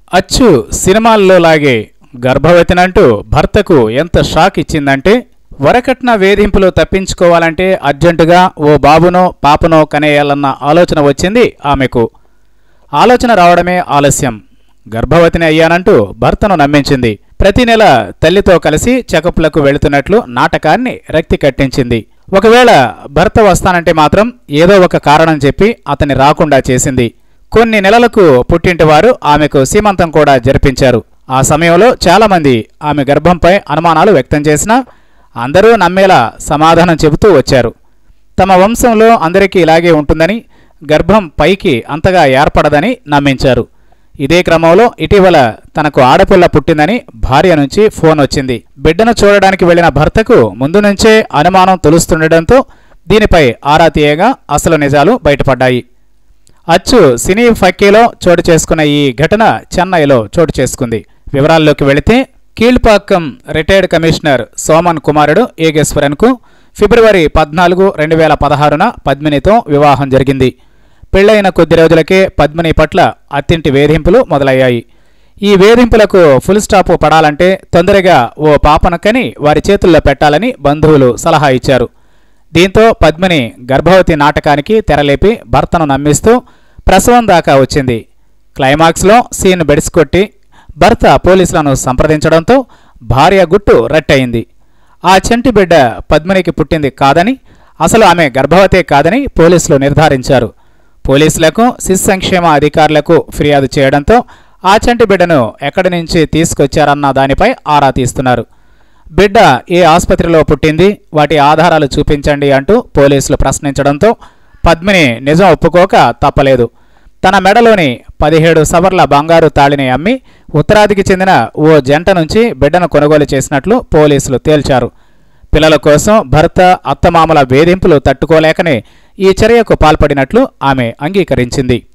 అచ్చు సినిమాల్లో లాగే గర్భవతినంటూ భర్తకు ఎంత షాక్ ఇచ్చిందంటే వరకట్న వేధింపులు తప్పించుకోవాలంటే అర్జెంటుగా ఓ బాబునో పాపనో కనేయాలన్న ఆలోచన వచ్చింది ఆమెకు ఆలోచన రావడమే ఆలస్యం గర్భవతిని అయ్యానంటూ భర్తను నమ్మించింది ప్రతి నెల తల్లితో కలిసి చెకప్లకు వెళుతున్నట్లు నాటకాన్ని రక్తి కట్టించింది ఒకవేళ భర్త వస్తానంటే మాత్రం ఏదో ఒక కారణం చెప్పి అతన్ని రాకుండా చేసింది కొన్ని నెలలకు పుట్టింటి వారు ఆమెకు సీమంతం కూడా జరిపించారు ఆ సమయంలో చాలామంది ఆమె గర్భంపై అనుమానాలు వ్యక్తం చేసినా అందరూ నమ్మేలా సమాధానం చెబుతూ వచ్చారు తమ వంశంలో అందరికీ ఇలాగే ఉంటుందని గర్భం పైకి అంతగా ఏర్పడదని నమ్మించారు ఇదే క్రమంలో ఇటీవల తనకు ఆడపిల్ల పుట్టిందని భార్య నుంచి ఫోన్ వచ్చింది బిడ్డను చూడడానికి వెళ్లిన భర్తకు ముందు నుంచే అనుమానం తొలుస్తుండటంతో దీనిపై ఆరా తీయగా అసలు నిజాలు బయటపడ్డాయి అచ్చు సినీ ఫక్కీలో చోటు చేసుకున్న ఈ ఘటన చెన్నైలో చోటు చేసుకుంది వివరాల్లోకి వెళితే కీళ్పాక్కం రిటైర్డ్ కమిషనర్ సోమన్ కుమారుడు ఏగేశ్వరన్కు ఫిబ్రవరి పద్నాలుగు రెండు వేల పదహారున పద్మినితో వివాహం జరిగింది పెళ్లైన కొద్ది రోజులకే పద్మిని పట్ల అత్తింటి వేధింపులు మొదలయ్యాయి ఈ వేధింపులకు ఫుల్ స్టాప్ పడాలంటే తొందరగా ఓ పాపను కని వారి చేతుల్లో పెట్టాలని బంధువులు సలహా ఇచ్చారు దీంతో పద్మిని గర్భవతి నాటకానికి తెరలేపి భర్తను నమ్మిస్తూ ప్రసవం దాకా వచ్చింది క్లైమాక్స్లో సీన్ బెడిసికొట్టి భర్త పోలీసులను సంప్రదించడంతో భార్య గుట్టు రట్టయింది ఆ చంటి బిడ్డ పద్మినికి పుట్టింది కాదని అసలు ఆమె గర్భవతే కాదని పోలీసులు నిర్ధారించారు పోలీసులకు శిశు సంక్షేమ అధికారులకు ఫిర్యాదు చేయడంతో ఆ చంటి బిడ్డను ఎక్కడి నుంచి తీసుకొచ్చారన్న దానిపై ఆరా తీస్తున్నారు బిడ్డ ఏ ఆసుపత్రిలో పుట్టింది వాటి ఆధారాలు చూపించండి అంటూ పోలీసులు ప్రశ్నించడంతో పద్మిని నిజం ఒప్పుకోక తప్పలేదు తన మెడలోని పదిహేడు సవర్ల బంగారు తాళిని అమ్మి ఉత్తరాదికి చెందిన ఓ జంట నుంచి బిడ్డను కొనుగోలు చేసినట్లు పోలీసులు తేల్చారు పిల్లల కోసం భర్త అత్తమామల వేధింపులు తట్టుకోలేకనే ఈ చర్యకు పాల్పడినట్లు ఆమె అంగీకరించింది